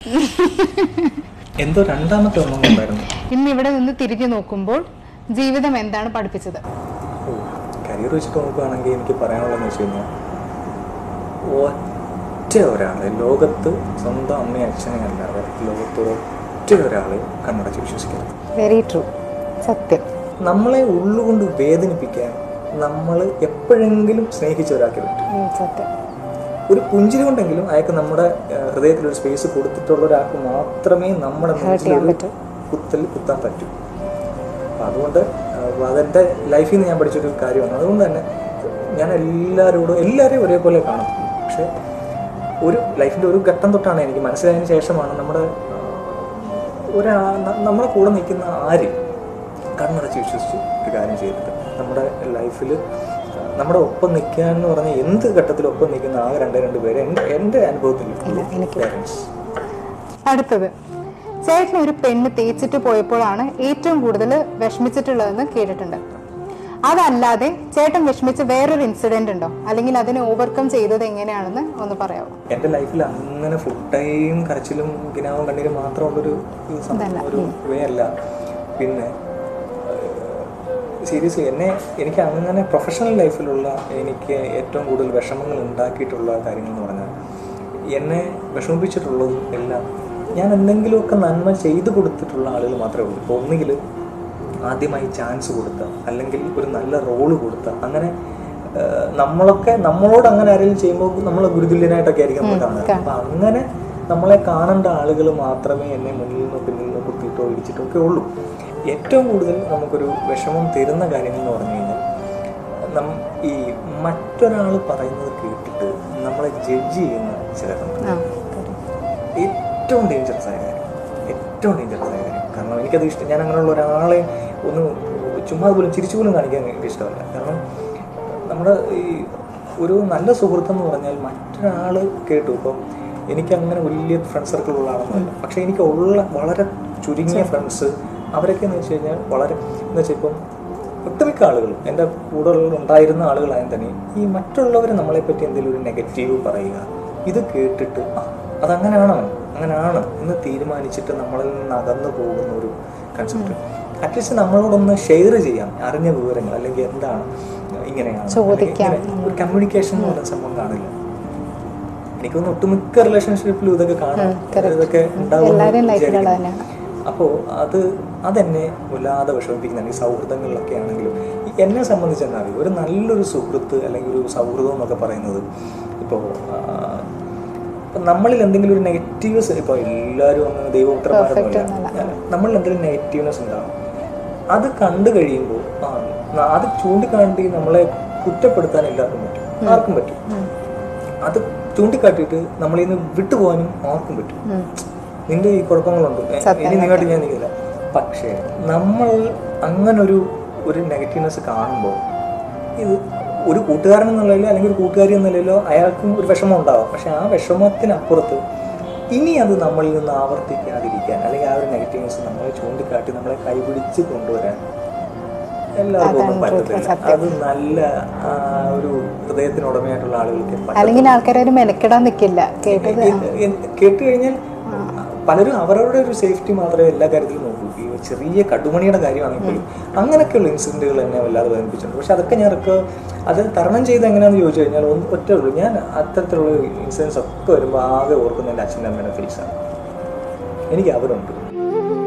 എന്തോ രണ്ടാമത്തെ ഒന്നും ഉണ്ടായിരുന്നു ഇന്ന് ഇവിടെ നിന്ന് തിരിഞ്ഞു നോക്കുമ്പോൾ ജീവിതം എന്താണ് പഠിപ്പിച്ചത് ഓ കരിയർ വെച്ചിട്ട് നോക്കുകയാണെങ്കിൽ എനിക്ക് പറയാനുള്ളതെന്ന് വെച്ച് കഴിഞ്ഞാൽ ഒറ്റ ഒരാൾ ലോകത്ത് സ്വന്തം അമ്മയും അച്ഛനെയും അല്ലാതെ ലോകത്ത് ഒറ്റ ഒരാൾ കണ്ണടച്ച് വിശ്വസിക്കരുത് വെരി ട്രൂ സത്യം നമ്മളെ ഉള്ളുകൊണ്ട് വേദനിപ്പിക്കാൻ നമ്മൾ എപ്പോഴെങ്കിലും സ്നേഹിച്ച ഒരാൾക്ക് പറ്റും ഉം, സത്യം ഒരു പുഞ്ചിരി കൊണ്ടെങ്കിലും അയാൾക്ക് നമ്മുടെ ഏഹ്, ഹൃദയത്തിൽ ഒരു സ്പേസ് കൊടുത്തിട്ടുള്ള ഒരാൾക്ക് മാത്രമേ നമ്മുടെ നെഞ്ചിലൊരു പറ്റൂ. കുത്തൽ കുത്താൻ പറ്റൂ അപ്പം അതുകൊണ്ട് ഏഹ്, അതെൻ്റെ ലൈഫിൽ നിന്ന് ഞാൻ പഠിച്ചൊരു കാര്യമാണ് അതുകൊണ്ട് തന്നെ ഞാൻ എല്ലാവരോടും എല്ലാവരെയും ഒരേപോലെ കാണും പക്ഷേ ഒരു ലൈഫിൻ്റെ ഒരു ഘട്ടം തൊട്ടാണ് എനിക്ക് മനസ്സിലായതിന് ശേഷമാണ് നമ്മുടെ ഏഹ്, ഒരാ ന- നമ്മുടെ കൂടെ നിൽക്കുന്ന ആര് കണ്ണടച്ച് വിശ്വസിച്ച് ഒരു കാര്യം ചെയ്തിട്ട് നമ്മുടെ ലൈഫിൽ നമ്മുടെ ഒപ്പം നിൽക്കുക എന്ന് പറഞ്ഞാൽ എന്ത് ഘട്ടത്തിൽ ഒപ്പം നിൽക്കുന്ന ആ രണ്ട് രണ്ട് പേര് എൻ്റെ എൻ്റെ അനുഭവത്തിൽ എനിക്ക് പേരൻസ് അടുത്തത് ചേട്ടൻ ഒരു പെണ്ണ് തേച്ചിട്ട് പോയപ്പോഴാണ് ഏറ്റവും കൂടുതൽ വിഷമിച്ചിട്ടുള്ളതെന്ന് കേട്ടിട്ടുണ്ട് അതല്ലാതെ ചേട്ടൻ വിഷമിച്ച വേറൊരു ഇൻസിഡന്റ് ഉണ്ടോ അല്ലെങ്കിൽ അതിനെ ഓവർകം ചെയ്തത് എങ്ങനെയാണെന്ന് ഒന്ന് പറയാമോ എൻ്റെ ലൈഫിൽ അങ്ങനെ ഫുൾ ടൈം കരച്ചിലും കിനാവും കണ്ണീരും മാത്രമുള്ളൊരു ഒരു സം- ഒരു വേ അല്ല പിന്നെ സീരിയസ്ലി എന്നെ എനിക്ക് അങ്ങനെ പ്രൊഫഷണൽ ലൈഫിലുള്ള എനിക്ക് ഏറ്റവും കൂടുതൽ വിഷമങ്ങൾ ഉണ്ടാക്കിയിട്ടുള്ള കാര്യങ്ങൾ എന്ന് പറഞ്ഞാൽ എന്നെ വിഷമിപ്പിച്ചിട്ടുള്ളതും എല്ലാം ഞാൻ എന്തെങ്കിലുമൊക്കെ നന്മ ചെയ്തു കൊടുത്തിട്ടുള്ള ആളുകൾ മാത്രമേ ഉള്ളൂ ഇപ്പോൾ ഒന്നുകിൽ ആദ്യമായി ചാൻസ് കൊടുത്ത അല്ലെങ്കിൽ ഒരു നല്ല റോള് കൊടുത്ത അങ്ങനെ ഏഹ്, നമ്മളൊക്കെ നമ്മളോട് അങ്ങനെ ആരെങ്കിലും ചെയ്യുമ്പോൾ നമ്മൾ ഗുരുതുല്യനായിട്ടൊക്കെ ആയിരിക്കും നമ്മൾ കാണുന്നത് അപ്പം അങ്ങനെ നമ്മളെ കാണേണ്ട ആളുകൾ മാത്രമേ എന്നെ മുന്നിൽ നിന്നോ പിന്നിൽ നിന്നോ കുത്തിയിട്ടോ ഇടിച്ചിട്ടോ ഒക്കെ ഉള്ളൂ ഏറ്റവും കൂടുതൽ നമുക്കൊരു വിഷമം തരുന്ന കാര്യങ്ങൾ എന്ന് പറഞ്ഞു കഴിഞ്ഞാൽ നം ഈ മറ്റൊരാൾ പറയുന്നത് കേട്ടിട്ട് നമ്മളെ ജഡ്ജ് ചെയ്യുന്ന ചിലരുണ്ട് ആ ഏറ്റവും ഡേഞ്ചറസ് ആയ കാര്യം ഏറ്റവും ഡേഞ്ചറസ് ആയ കാര്യം കാരണം എനിക്കത് ഇഷ്ടം ഞാൻ അങ്ങനെയുള്ള ഒരാളെ ഒന്ന് ചുമ്മാ പോലും ചിരിച്ചു പോലും കാണിക്കാൻ എനിക്ക് ഇഷ്ടമല്ല കാരണം നമ്മുടെ ഈ ഒരു നല്ല സുഹൃത്തെന്ന് പറഞ്ഞാൽ മറ്റൊരാൾ കേട്ടു ഇപ്പം എനിക്ക് അങ്ങനെ വലിയ ഫ്രണ്ട് സർക്കിൾ ഉള്ള ആളൊന്നുമല്ല പക്ഷേ എനിക്ക് ഉള്ള വളരെ ചുരുങ്ങിയ ഫ്രണ്ട്സ് അവരൊക്കെ എന്ന് വെച്ച് കഴിഞ്ഞാൽ വളരെ എന്ന് വെച്ചാൽ ഇപ്പം ഒട്ടുമിക്ക ആളുകളും എൻ്റെ കൂടെ ഉണ്ടായിരുന്ന ആളുകളായാലും തന്നെ ഈ മറ്റുള്ളവർ നമ്മളെപ്പറ്റി എന്തെങ്കിലും ഒരു നെഗറ്റീവ് പറയുക ഇത് കേട്ടിട്ട് ആ അതങ്ങനെയാണോ അങ്ങനെയാണ് എന്ന് തീരുമാനിച്ചിട്ട് നമ്മളിൽ നിന്ന് അകന്നു പോകുന്ന ഒരു കൺസെപ്റ്റ് അറ്റ്ലീസ്റ്റ് നമ്മളോടൊന്ന് ഷെയർ ചെയ്യാം അറിഞ്ഞ വിവരങ്ങൾ അല്ലെങ്കിൽ എന്താണ് ഇങ്ങനെയാണ് ചോദിക്കാം. അല്ലെങ്കിൽ ഇങ്ങനെ ഒരു കമ്മ്യൂണിക്കേഷൻ എന്ന് പറയുന്ന സംഭവം കാണില്ല എനിക്ക് തോന്നുന്നു ഒട്ടുമിക്ക റിലേഷൻഷിപ്പിലും ഇതൊക്കെ കാണാം ഇതൊക്കെ ഉണ്ടാവും എല്ലാവരും ലൈഫിലുള്ള തന്നെയാണ് അപ്പോൾ അത് അതെന്നെ വല്ലാതെ വിഷമിപ്പിക്കുന്നുണ്ട് ഈ സൗഹൃദങ്ങളിലൊക്കെ ആണെങ്കിലും ഈ എന്നെ സംബന്ധിച്ച് എന്താ അറിയോ ഒരു നല്ലൊരു സുഹൃത്ത് അല്ലെങ്കിൽ ഒരു സൗഹൃദം എന്നൊക്കെ പറയുന്നത് ഇപ്പോൾ നമ്മളിൽ എന്തെങ്കിലും ഒരു നെഗറ്റീവ്സ് ഇപ്പോൾ എല്ലാവരും അങ്ങ് ദൈവപുത്രന്മാരൊന്നുമില്ല നമ്മളിൽ എന്തെങ്കിലും നെഗറ്റീവ്നെസ് ഉണ്ടാവും അത് കണ്ടു കഴിയുമ്പോൾ ആ ന- അത് ചൂണ്ടിക്കാണ്ടി നമ്മളെ കുറ്റപ്പെടുത്താൻ എല്ലാവർക്കും പറ്റും ആർക്കും പറ്റും അത് ചൂണ്ടിക്കാട്ടിയിട്ട് നമ്മളിൽ നിന്ന് വിട്ടുപോകാനും ആർക്കും പറ്റും നിന്റെ ഈ കുഴപ്പങ്ങളുണ്ട് ഏ, ഇനി നിങ്ങോട്ട് ഞാൻ നിൽക്കില്ല പക്ഷേ നമ്മൾ അങ്ങനൊരു ഒരു നെഗറ്റീവ്നെസ് കാണുമ്പോൾ ഇത് ഒരു കൂട്ടുകാരൻ എന്നുള്ളതിലോ അല്ലെങ്കിൽ ഒരു കൂട്ടുകാരി എന്നുള്ളതിലോ അയാൾക്കും ഒരു വിഷമം ഉണ്ടാവും പക്ഷെ ആ വിഷമത്തിനപ്പുറത്ത് ഇനി അത് നമ്മളിൽ നിന്ന് ആവർത്തിക്കാതിരിക്കാൻ അല്ലെങ്കിൽ ആ ഒരു നെഗറ്റീവ്നെസ് നമ്മളെ ചൂണ്ടിക്കാട്ടി നമ്മളെ കൈപിടിച്ച് കൊണ്ടുവരാൻ എല്ലാവർക്കും ഒന്നും പറ്റത്തില്ല അത് നല്ല ആ, ഒരു ഹൃദയത്തിനുടമയായിട്ടുള്ള ആളുകൾക്ക് പറ്റും അല്ലെങ്കിൽ ആൾക്കാരും മെനക്കെടാൻ നിൽക്കില്ല കേട്ടത് കേട്ട് കഴിഞ്ഞാൽ പലരും അവരവരുടെ ഒരു സേഫ്റ്റി മാത്രമേ എല്ലാ കാര്യത്തിലും നോക്കൂ ഈ ചെറിയ കടുമണിയുടെ കാര്യമാണെങ്കിൽ പോലും അങ്ങനെയൊക്കെയുള്ള ഇൻസിഡന്റുകൾ എന്നെ വല്ലാതെ വേദനിപ്പിച്ചിട്ടുണ്ട് പക്ഷെ അതൊക്കെ ഞാൻ ഒക്കെ അത് തരണം ചെയ്ത് എങ്ങനെയാണെന്ന് ചോദിച്ചു കഴിഞ്ഞാൽ ഒന്ന് ഒറ്റ ഉള്ളൂ ഞാൻ അത്തരത്തിലുള്ള ഇൻസിഡൻസ് ഒക്കെ വരുമ്പോൾ ആകെ ഓർക്കുന്ന എൻ്റെ അച്ഛൻ്റെ അമ്മയുടെ ഫേസാണ് എനിക്ക് അവരുണ്ട്